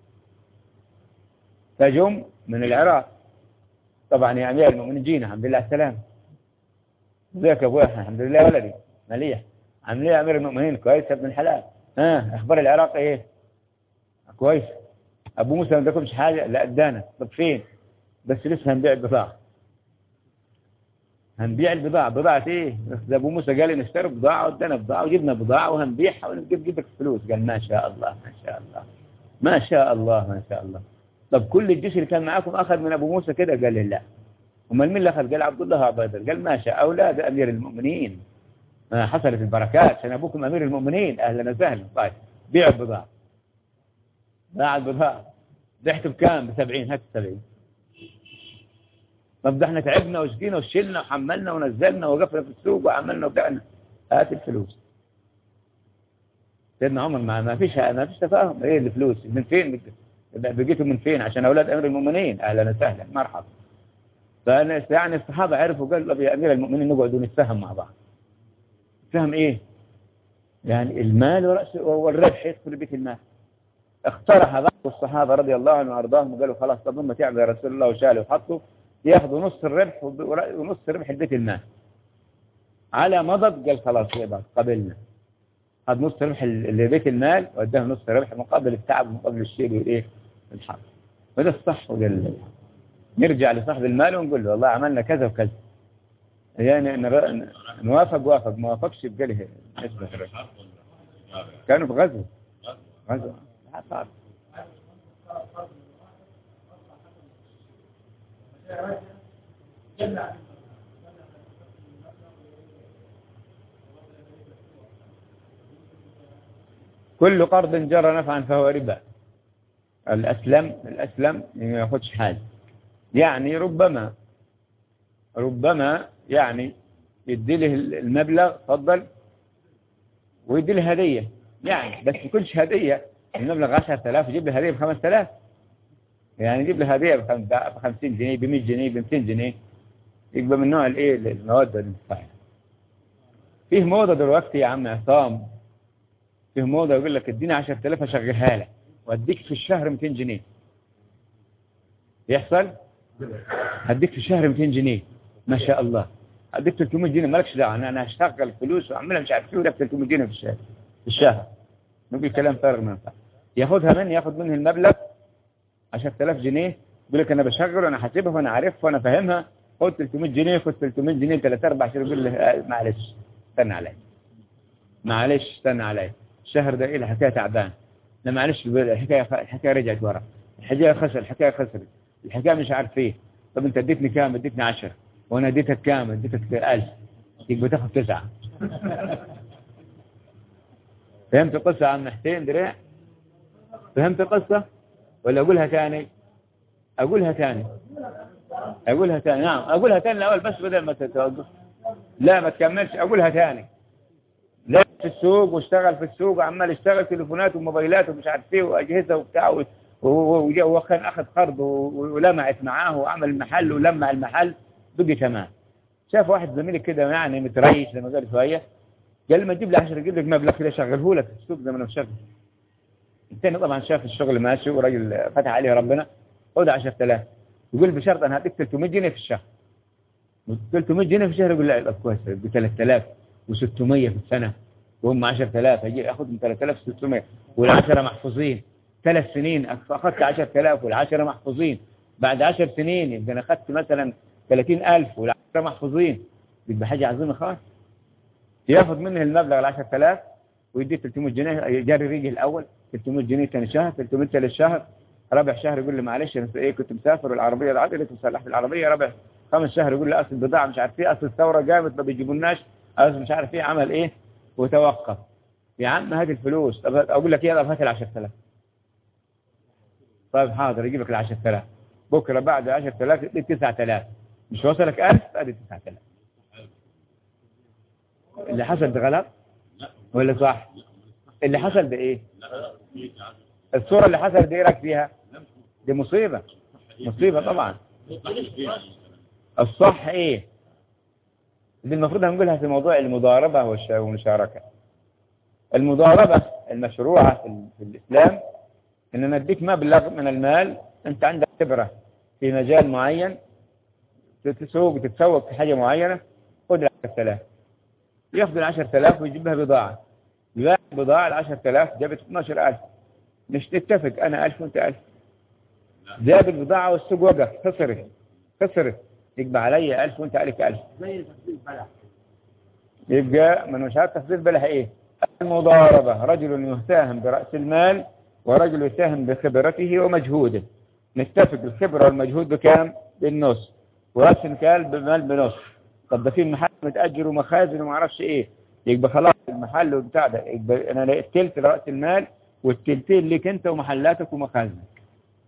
فجم من العراق طبعا يا أمير المؤمنين جينا الحمد لله السلام ازيك يا ابويا الحمد لله ولدي مليح عامل ايه يا امير المؤمنين كويس يا ابن الحلال ها اخبار العراق ايه كويس ابو موسى ما اداكمش حاجه لا ادانا طب فين بس لسه هنبيع البضاعه هنبيع البضاعه بضاعه ايه بس ابو موسى قال لي نشتري بضاعه وادانا بضاعه وجبنا بضاعه وهنبيعها ونجيب جيبك فلوس قال ما شاء الله ما شاء الله ما شاء الله ما شاء الله طب كل الجيش اللي كان معاكم اخذ من ابو موسى كده قال لي لا امال مين اللي اخذ قال عبد الله عبيدر قال ما شاء اولاد امير المؤمنين ما حصلت البركات عشان ابوكم امير المؤمنين اهلا وسهلا طيب بيعوا البضاعه باع البضاعه بعته بكام ب 70 هات 70 طب ده احنا تعبنا وشقينا وشلنا وحملنا ونزلنا وقفنا في السوق وعملنا وبعنا هات الفلوس سيدنا عمر ما ما فيش ما فيش تفاهم ايه الفلوس من فين بقيتوا من فين عشان اولاد امير المؤمنين اهلا وسهلا مرحبا فانا يعني الصحابه عرفوا قالوا يا امير المؤمنين نقعد ونتفاهم مع بعض فهم ايه يعني المال ورأس والربح يدخل بيت المال اقترح بعض الصحابة رضي الله عنهم وارضاهم وقالوا خلاص طب هم تعبوا يا رسول الله وشالوا وحطوا ياخذوا نص الربح ونص ربح البيت المال على مضض قال خلاص يا بعض قبلنا هذا نص ربح لبيت المال واداه نص ربح مقابل التعب ومقابل الشيء والايه الحق وده الصح وقال نرجع لصاحب المال ونقول له والله عملنا كذا وكذا يعني نوافق وافق ما وافقش يبقى له نسبة كانوا في غزو غزو صعب كل قرض جرى نفعا فهو ربا الأسلم الأسلم ما ياخدش حاجة يعني ربما ربما يعني يدي له المبلغ تفضل ويدي له هدية يعني بس ما كلش هدية المبلغ 10000 يجيب له هدية ب 5000 يعني يجيب له هدية ب 50 جنيه ب 100 جنيه ب 200 جنيه يبقى من نوع الايه المواد المتفاعلة فيه موضة دلوقتي يا عم عصام فيه موضة يقول لك اديني 10000 اشغلها لك واديك في الشهر 200 جنيه يحصل هديك في الشهر 200 جنيه ما شاء الله اديك 300 جنيه مالكش دعوه انا انا هشتغل فلوس واعملها مش عارف ايه وده 300 جنيه في الشهر في الشهر نقول كلام فارغ ما ينفع ياخدها مني ياخد منه المبلغ 10000 جنيه يقول لك انا بشغل وانا حاسبها وانا عارفها وانا فاهمها خد 300 جنيه خد 300 جنيه 3 4 شهور يقول له معلش استنى عليا معلش استنى عليا الشهر ده ايه الحكايه تعبان لا معلش الحكايه الحكايه رجعت ورا الحكايه خسر الحكايه خسرت الحكايه مش عارف ايه طب انت اديتني كام اديتني 10 وانا اديتك كام اديتك 1000 يبقى تاخد تسعة فهمت القصة عم حسين دريع فهمت القصة ولا اقولها ثاني اقولها ثاني اقولها ثاني نعم اقولها ثاني الاول بس بدل ما تتوقف لا ما تكملش اقولها ثاني لا في السوق واشتغل في السوق وعمال يشتغل تليفونات وموبايلات ومش عارف ايه واجهزه وبتاع وكان اخذ قرض ولمعت معاه وعمل محل ولمع المحل بقي تمام شاف واحد زميلي كده يعني متريش لما قال شويه قال ما تجيب لي 10 اجيب لك مبلغ كده شغله لك في السوق زي ما انا بشغل الثاني طبعا شاف الشغل ماشي وراجل فتح عليه ربنا خد 10000 يقول بشرط انا هديك 300 جنيه في الشهر 300 جنيه في الشهر يقول لا يبقى كويس ب 3000 و600 في السنه وهم 10000 اجي اخذهم 3600 والعشرة محفوظين ثلاث سنين اخذت 10000 والعشرة محفوظين بعد 10 سنين يبقى انا اخذت مثلا 30000 والعشرة محفوظين يبقى حاجة عظيمة خالص ياخذ منه المبلغ ال 10000 ويديه 300 جنيه جاري ريجي الاول 300 جنيه ثاني شهر 300 ثالث شهر رابع شهر يقول لي معلش انا ايه كنت مسافر والعربيه العجله صلحت العربيه رابع خمس شهر يقول لي اصل البضاعه مش عارف ايه اصل الثوره قامت ما بيجيبولناش اصل مش عارف ايه عمل ايه وتوقف يا عم هات الفلوس طب اقول لك ايه طب هات ال 10000 طيب حاضر يجيب لك ال 10000 بكره بعد 10000 ادي 9000 مش وصلك 1000 ادي 9000 اللي حصل ده غلط ولا صح اللي حصل ده ايه الصورة اللي حصلت دي ايه رايك فيها دي مصيبة مصيبة طبعا الصح ايه دي المفروض هنقولها في موضوع المضاربة والش- والمشاركة المضاربة المشروعة في, ال- في الإسلام إن أنا أديك مبلغ من المال أنت عندك خبرة في مجال معين تسوق تتسوق في حاجة معينة خد ال 10000 ياخذ ال 10000 ويجيب بها بضاعة يباع بضاعة ال 10000 جابت 12000 مش نتفق أنا 1000 وأنت 1000 زاد البضاعة والسوق وقف خسرت خسرت يبقى علي 1000 وأنت عليك 1000 زي تسديد بلح يبقى من مش عارف تفضيل بلها ايه المضاربة رجل يساهم برأس المال ورجل يساهم بخبرته ومجهوده نتفق الخبرة والمجهود بكام بالنص ورأس المال بمال بنص طب ده في محل متأجر ومخازن وما اعرفش ايه يبقى خلاص المحل وبتاع ده يبقى انا لقيت تلت رأس المال والتلتين ليك انت ومحلاتك ومخازنك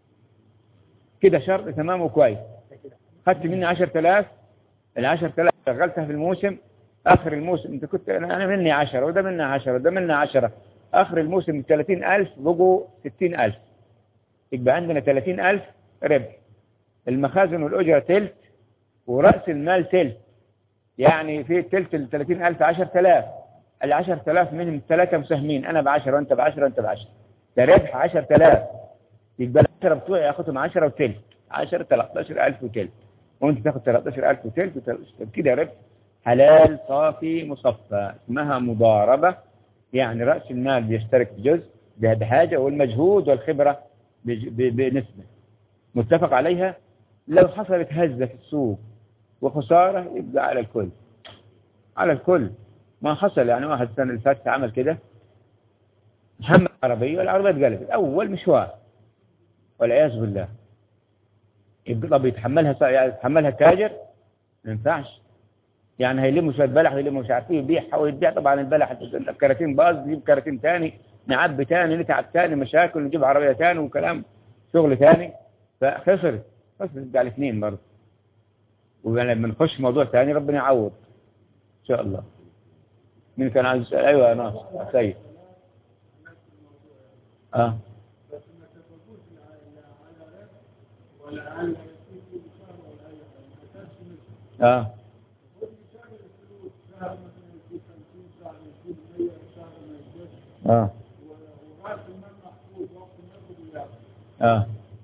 كده شرط تمام وكويس خدت مني 10000 ال 10000 شغلتها في الموسم آخر الموسم أنت كنت أنا أنا مني 10 وده مني 10 وده مني 10 آخر الموسم من 30000 بقوا 60000 يبقى عندنا 30000 ربح المخازن والأجرة تلت ورأس المال تلت يعني في تلت ال 30000 10000 ال 10000 منهم ثلاثة مساهمين أنا ب 10 وأنت ب 10 وأنت ب 10 ده ربح 10000 يبقى ال 10 بتوعي ياخدهم 10 وتلت 10 13000 وتلت وانت تاخد 13000 وتلت وتلت. كده ربح حلال صافي مصفى اسمها مضاربة يعني رأس المال بيشترك بجزء ده بحاجة والمجهود والخبرة بج- ب- بنسبة متفق عليها لو حصلت هزة في السوق وخسارة يبقى على الكل على الكل ما حصل يعني واحد السنة اللي فاتت عمل كده محمد عربية والعربية اتقلبت أول مشوار والعياذ بالله يبقى طب يتحملها يعني يتحملها التاجر ما ينفعش يعني هيلموا شويه بلح ويلموا مش عارف ايه يبيعها ويبيع طبعا البلح الكراتين باظ نجيب كراتين تاني نعبي تاني نتعب تاني مشاكل نجيب عربيه تاني وكلام شغل تاني فخسرت خسرت على الاثنين برضه ولما نخش في موضوع تاني ربنا يعوض ان شاء الله مين كان عايز يسال ايوه يا ناصر سيد اه اه اه اه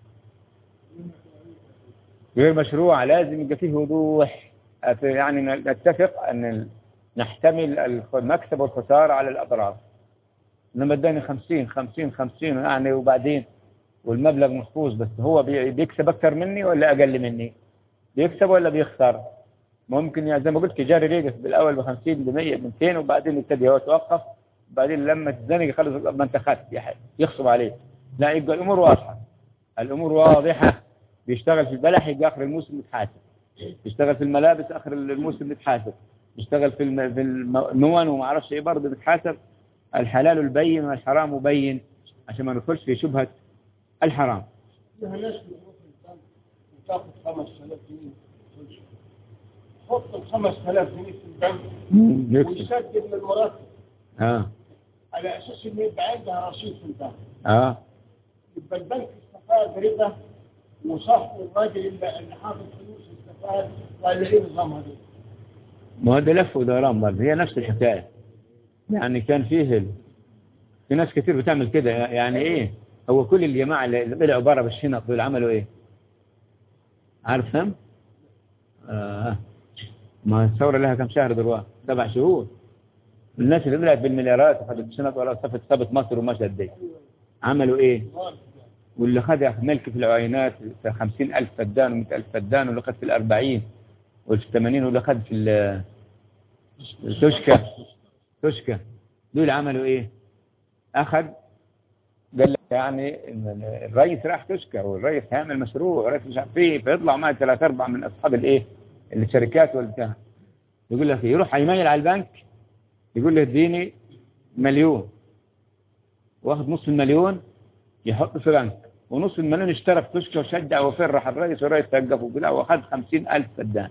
غير مشروع لازم يبقى فيه وضوح أت- يعني نتفق أن نحتمل المكسب والخسارة على الأطراف إنما اداني 50 50 50 يعني وبعدين والمبلغ محفوظ بس هو بي- بيكسب أكثر مني ولا أقل مني بيكسب ولا بيخسر ممكن يعني زي ما قلت جاري ريقس بالأول ب 50 ب 100 ب 200 وبعدين يبتدي هو يتوقف بعدين لما تزنق خلص ما انت اخذت يا حي يخصم عليه لا يبقى الأمور واضحة الأمور واضحة بيشتغل في البلح يجي آخر الموسم يتحاسب بيشتغل في الملابس آخر الموسم يتحاسب بيشتغل في الم... في النون وما اعرفش ايه برضه بيتحاسب الحلال البين والحرام مبين عشان ما ندخلش في شبهة الحرام فيها ناس بتروح البنك وتاخد 5000 جنيه حط ال 5000 جنيه في البنك يكسب ويسدد من المرتب اه على اساس ان يبقى عندها رصيد في البنك اه يبقى البنك استفاد ربا وصاحب الراجل اللي اللي حاطط فلوس استفاد ولا ايه نظام هذا؟ ما هو ده لف ودوران برضه هي نفس الحكاية يعني كان فيه ال... في ناس كتير بتعمل كده يعني ايه هو كل الجماعة اللي طلعوا بره بالشنط دول عملوا ايه عارف هم آه. ما الثورة لها كم شهر دلوقتي سبع شهور الناس اللي طلعت بالمليارات وخدت سنة ولا صفت سابت مصر ومشهد دي عملوا ايه واللي خد ملك في العينات في خمسين ألف فدان ومئة ألف فدان واللي خد في الأربعين واللي في الثمانين واللي خد في ال- التشكة تشكة دول عملوا ايه أخذ قال لك يعني إن الرئيس راح تشكى والرئيس هيعمل مشروع والرئيس مش عارف ايه فيطلع معي ثلاث اربع من اصحاب الايه الشركات والبتاع يقول لك يروح يميل على البنك يقول له اديني مليون واخد نص المليون يحط في بنك ونص المليون اشترى في تشكى وشجع وفرح الرئيس والرئيس توقف وقال واخد خمسين ألف فدان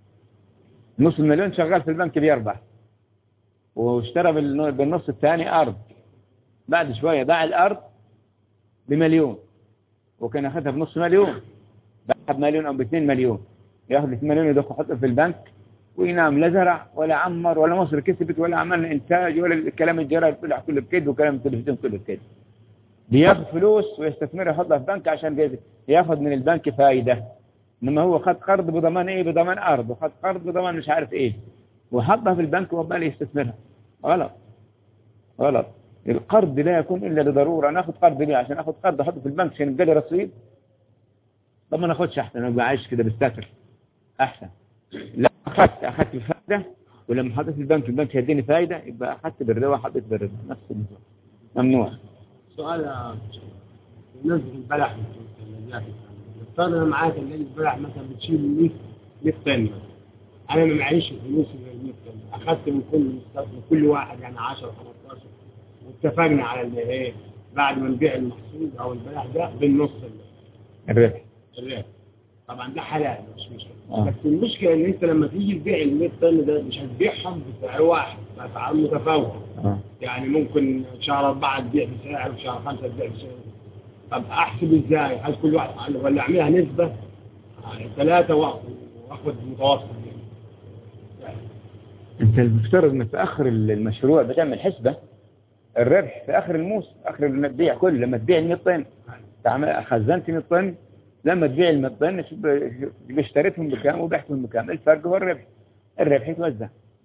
نص المليون شغال في البنك بيربح واشترى بالن- بالنص الثاني أرض بعد شوية باع الأرض بمليون وكان أخذها بنص مليون باعها بمليون أو باثنين مليون ياخذ 2 مليون يدخل يحطها في البنك وينام لا زرع ولا عمر ولا مصر كسبت ولا عملنا إنتاج ولا الكلام الجرائد طلع كله بكذب وكلام التلفزيون كله بكذب بياخذ فلوس ويستثمرها يحطها في بنك عشان كده ياخذ من البنك فايدة انما هو خد قرض بضمان ايه بضمان ارض وخد قرض بضمان مش عارف ايه وحطها في البنك وبقى يستثمرها غلط غلط القرض لا يكون الا لضروره ناخذ قرض ليه عشان اخذ قرض احطه في البنك عشان يبقى لي رصيد طب ما ناخدش احسن ابقى عايش كده بالستر احسن لا اخذت اخذت الفائده ولما حطيت في البنك البنك هيديني فايده يبقى اخذت بالربا حطيت بالربا نفس النظام ممنوع سؤال يا بالنسبه للبلح والثلاجات افترض انا معاك ان البلح مثلا بتشيل 100 100 طن مثلا. انا ما معيش فلوس غير 100 طن اخذت من كل من كل واحد يعني 10 15 واتفقنا على اللي ايه بعد ما نبيع المحصول او البلح ده بالنص الربح الربح طبعا ده حلال مش مشكله آه. بس المشكله ان انت لما تيجي تبيع ال 100 طن ده مش هتبيعهم بسعر واحد بأسعار متفاوته اه يعني ممكن شهر أربعة تبيع بسعر وشهر خمسة تبيع بسعر طب أحسب إزاي؟ هل كل واحد ولا أعملها نسبة يعني ثلاثة وآخد وآخد متوسط يعني. انت المفترض انك في اخر المشروع بتعمل حسبة الربح في اخر الموسم اخر البيع كله لما تبيع ال 100 طن تعمل خزنت 100 طن لما تبيع ال 100 طن شوف شوف اشتريتهم بكام وبعتهم بكام الفرق هو الربح الربح يتوزع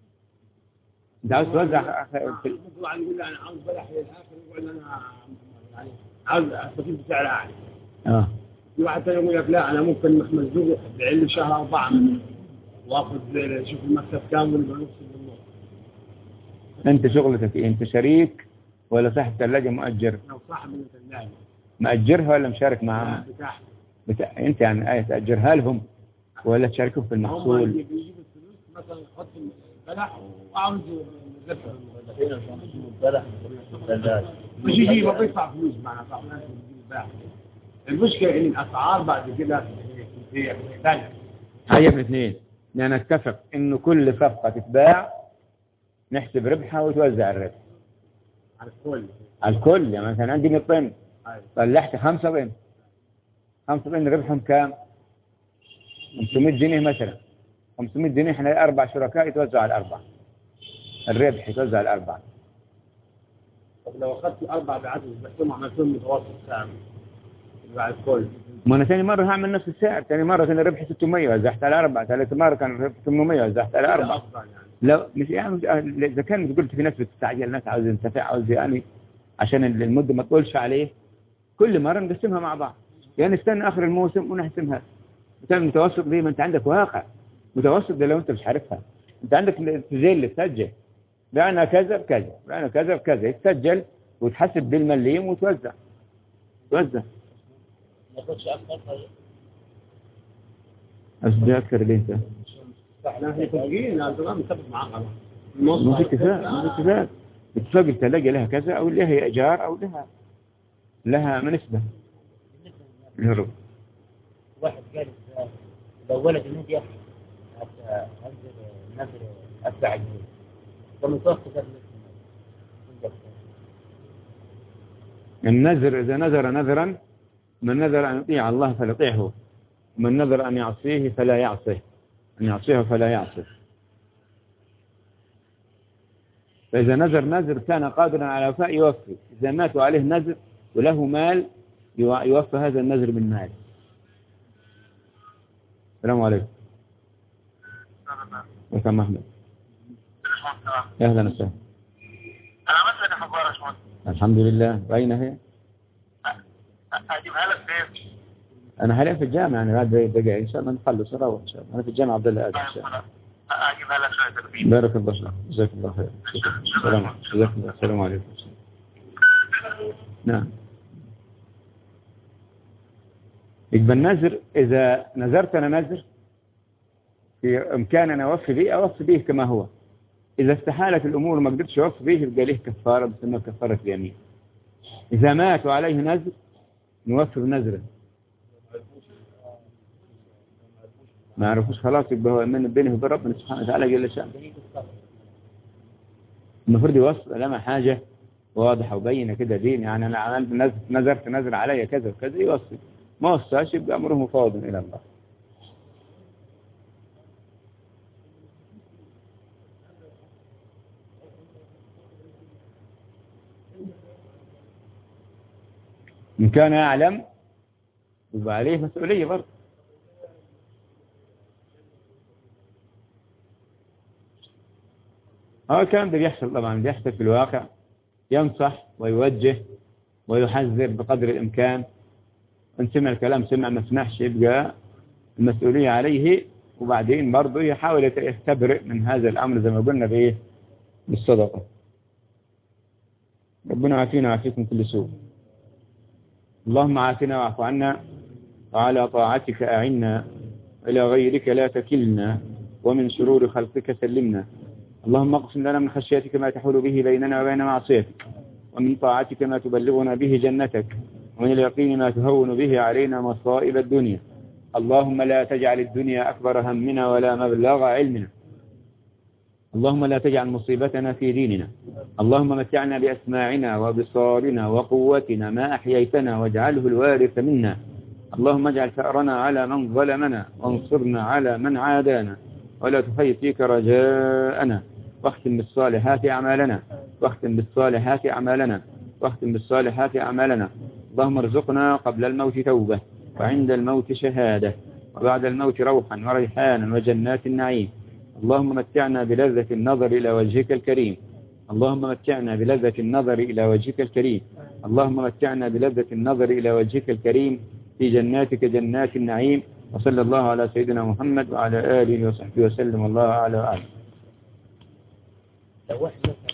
انت عاوز توزع في ممكن واحد يقول لي أنا عاوز بلح للآخر يقول أنا يعني عاوز أستفيد بسعر أعلى اه في واحد ثاني يقول لك لا أنا ممكن مخزوق أبيع لي شهر أربعة مثلا وآخذ شوف المكسب كام ونبقى نفس بالنص انت شغلتك ايه انت شريك ولا صاحب ثلاجة مؤجر لو صاحب من الثلاجة مأجرها ولا مشارك معاهم بتاعها بتا... انت يعني آية تأجرها لهم ولا تشاركهم في هم المحصول اللي بيجيب الفلوس مثلا يحط البلح وعاوز يدفع مش يجي ما بيدفع فلوس معنا صح لازم يجيب البلح المشكلة ان الاسعار بعد كده هي ثانية حاجة من اثنين ان نتفق انه كل صفقة تتباع نحسب ربحها وتوزع الربح على الكل على الكل يعني مثلا عندي 100 طن أيوة. طلعت 5 طن 5 طن ربحهم كام 500 جنيه مثلا 500 جنيه احنا اربع شركاء يتوزعوا على الاربعه الربح يتوزع على الاربعه طب لو اخذت اربع بعدد بحثهم عملتهم متوسط سعر على الكل ما انا ثاني مرة هعمل نفس السعر ثاني مرة كان الربح 600 وزعت على أربعة ثالث مرة كان الربح 800 وزعت على أربعة افضل يعني لا مش يعني إذا كان قلت في ناس بتستعجل ناس عاوز ينتفع عاوز يعني عشان المدة ما تطولش عليه كل مرة نقسمها مع بعض يعني نستنى آخر الموسم ونحسمها بتعمل متوسط دي ما أنت عندك واقع متوسط ده لو أنت مش عارفها أنت عندك زي اللي تسجل بعنا كذا بكذا بعنا كذا بكذا يتسجل وتحسب بالمليم وتوزع توزع ما تاخدش اكتر طيب بس ده أكثر اللي أنت احنا متفقين لازم نتفق معاه خلاص ما في اتفاق ما في اتفاق اتفاق الثلاجة لها كذا أو لها إيجار أو لها لها نسبة يهرب واحد قال إذا- لو ولد النادي يحكي حتى انزل نزل ادفع جنيه فمتوسط ده النذر إذا نذر نذرا من نذر أن يطيع الله فليطيعه ومن نذر أن يعصيه فلا يعصيه أن يعصيه فلا يعصيه فإذا نذر نذر كان قادرا على وفاء يوفي إذا مات عليه نذر وله مال يو- يوفى هذا النذر من ماله السلام عليكم وسام أحمد يا أهلا وسهلا الاخبار يا باشمهندس الحمد لله باينة هي اجيبها لك فين؟ أنا حاليا في الجامعة يعني بعد دقائق إن شاء الله نخلص ونروح إن شاء الله أنا في الجامعة عبد الله آدم إن شاء الله اجيبها لك شويه تلفين بارك الله فيك جزاك الله خير شكرا السلام جزاك الله السلام عليكم نعم يبقى النذر إذا نذرت أنا نذر في إمكان أن أوفي به أوفي به كما هو إذا استحالت الأمور وما قدرتش أوفي به يبقى له كفارة بسمى كفارة اليمين إذا مات وعليه نذر نوفي بنذره ما عرفوش خلاص يبقى هو من بينه وبين ربنا سبحانه وتعالى جل شأنه المفروض يوصل لما حاجة واضحة وبينة كده دين يعني أنا عملت نذر نذرت نذر عليا كذا وكذا يوصل ما وصلش يبقى أمره مفاوض إلى الله إن كان يعلم يبقى عليه مسؤولية برضه هو الكلام ده بيحصل طبعا بيحصل في الواقع ينصح ويوجه ويحذر بقدر الإمكان إن سمع الكلام سمع ما سمعش يبقى المسؤولية عليه وبعدين برضه يحاول يستبرئ من هذا الأمر زي ما قلنا بإيه بالصدقة ربنا عافينا وعافيكم كل سوء اللهم عافنا واعف عنا وعلى طاعتك أعنا إلى غيرك لا تكلنا ومن شرور خلقك سلمنا اللهم اقسم لنا من خشيتك ما تحول به بيننا وبين معصيتك ومن طاعتك ما تبلغنا به جنتك ومن اليقين ما تهون به علينا مصائب الدنيا اللهم لا تجعل الدنيا أكبر همنا ولا مبلغ علمنا اللهم لا تجعل مصيبتنا في ديننا اللهم متعنا بأسماعنا وبصارنا وقوتنا ما أحييتنا واجعله الوارث منا اللهم اجعل ثأرنا على من ظلمنا وانصرنا على من عادانا ولا تخيب فيك رجاءنا واختم بالصالحات أعمالنا واختم بالصالحات أعمالنا واختم بالصالحات أعمالنا اللهم ارزقنا قبل الموت توبة وعند الموت شهادة وبعد الموت روحا وريحانا وجنات النعيم اللهم متعنا بلذة النظر إلى وجهك الكريم اللهم متعنا بلذة النظر إلى وجهك الكريم اللهم متعنا بلذة النظر إلى وجهك الكريم في جناتك جنات النعيم وصلى الله على سيدنا محمد وعلى آله وصحبه وسلم والله أعلى وأعلم لو احنا